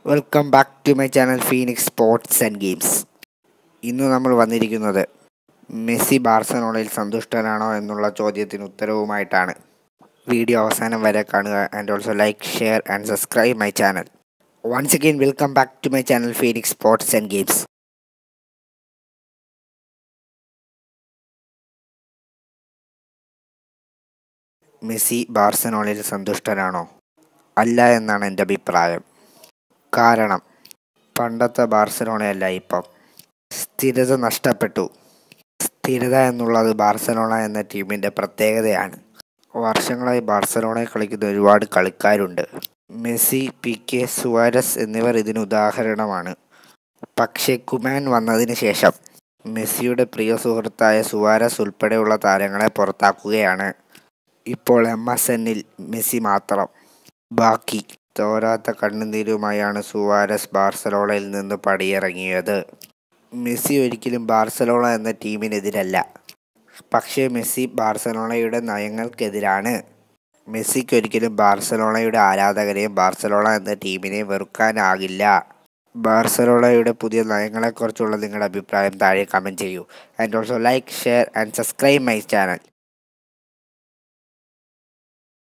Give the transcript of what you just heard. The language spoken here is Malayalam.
welcome back to my channel Phoenix sports and games ഇന്ന് നമ്മൾ വന്നിരിക്കുന്നത് മെസ്സി ബാർസലോണയിൽ സന്തുഷ്ടനാണോ എന്നുള്ള ചോദ്യത്തിന് ഉത്തരവുമായിട്ടാണ് വീഡിയോ അവസാനം വരെ കാണുക and also like share and subscribe my channel once again welcome back to my channel Phoenix sports and games Messi ബാർസലോണയിൽ സന്തുഷ്ടനാണോ അല്ല എന്നാണ് എൻ്റെ അഭിപ്രായം കാരണം പണ്ടത്തെ ബാർസലോണയല്ല ഇപ്പം സ്ഥിരത നഷ്ടപ്പെട്ടു സ്ഥിരത എന്നുള്ളത് ബാർസലോണ എന്ന ടീമിൻ്റെ പ്രത്യേകതയാണ് വർഷങ്ങളായി ബാർസലോണയിൽ കളിക്കുന്ന ഒരുപാട് കളിക്കാരുണ്ട് മെസ്സി പി കെ സുവാരസ് എന്നിവർ ഇതിന് ഉദാഹരണമാണ് പക്ഷേ കുമാൻ വന്നതിന് ശേഷം മെസ്സിയുടെ പ്രിയ സുഹൃത്തായ സുവാരസ് ഉൾപ്പെടെയുള്ള താരങ്ങളെ പുറത്താക്കുകയാണ് ഇപ്പോൾ എം എസ് എന്നിൽ മെസ്സി മാത്രം ബാക്കി തോരാത്ത കണ്ണുനീരുമായാണ് സുവാരസ് ബാർസലോണയിൽ നിന്ന് പടിയിറങ്ങിയത് മെസ്സി ഒരിക്കലും ബാർസലോണ എന്ന ടീമിനെതിരല്ല പക്ഷേ മെസ്സി ബാർസലോണയുടെ നയങ്ങൾക്കെതിരാണ് മെസ്സിക്ക് ഒരിക്കലും ബാർസലോണയുടെ ആരാധകരെയും ബാർസലോണ എന്ന ടീമിനെ വെറുക്കാനാകില്ല ബാർസലോണയുടെ പുതിയ നയങ്ങളെക്കുറിച്ചുള്ള നിങ്ങളുടെ അഭിപ്രായം താഴെ കമൻറ്റ് ചെയ്യൂ and also like share and subscribe my channel